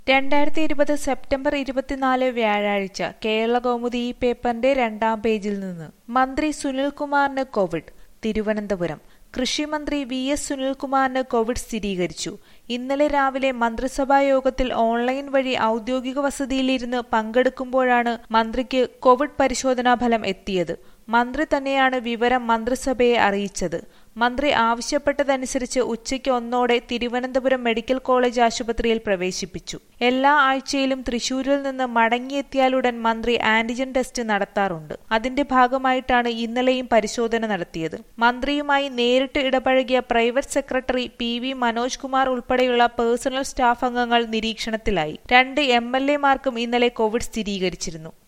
രണ്ടായിരത്തി ഇരുപത് സെപ്റ്റംബർ ഇരുപത്തിനാല് വ്യാഴാഴ്ച കേരളകൗമുദി ഈ പേപ്പറിന്റെ രണ്ടാം പേജിൽ നിന്ന് മന്ത്രി സുനിൽകുമാറിന് കോവിഡ് തിരുവനന്തപുരം കൃഷിമന്ത്രി വി എസ് സുനിൽകുമാറിന് കോവിഡ് സ്ഥിരീകരിച്ചു ഇന്നലെ രാവിലെ മന്ത്രിസഭാ യോഗത്തിൽ ഓൺലൈൻ വഴി ഔദ്യോഗിക വസതിയിലിരുന്ന് പങ്കെടുക്കുമ്പോഴാണ് മന്ത്രിക്ക് കോവിഡ് പരിശോധനാ ഫലം എത്തിയത് മന്ത്രി തന്നെയാണ് വിവരം മന്ത്രിസഭയെ അറിയിച്ചത് മന്ത്രി ആവശ്യപ്പെട്ടതനുസരിച്ച് ഉച്ചയ്ക്ക് ഒന്നോടെ തിരുവനന്തപുരം മെഡിക്കൽ കോളേജ് ആശുപത്രിയിൽ പ്രവേശിപ്പിച്ചു എല്ലാ ആഴ്ചയിലും തൃശൂരിൽ നിന്ന് മടങ്ങിയെത്തിയാലുടൻ മന്ത്രി ആന്റിജൻ ടെസ്റ്റ് നടത്താറുണ്ട് അതിന്റെ ഭാഗമായിട്ടാണ് ഇന്നലെയും പരിശോധന നടത്തിയത് മന്ത്രിയുമായി നേരിട്ട് ഇടപഴകിയ private secretary P V Manoj Kumar ഉൾപ്പെടെയുള്ള പേഴ്സണൽ സ്റ്റാഫ് അംഗങ്ങൾ നിരീക്ഷണത്തിലായി രണ്ട് എം എൽ എമാർക്കും ഇന്നലെ കോവിഡ് സ്ഥിരീകരിച്ചിരുന്നു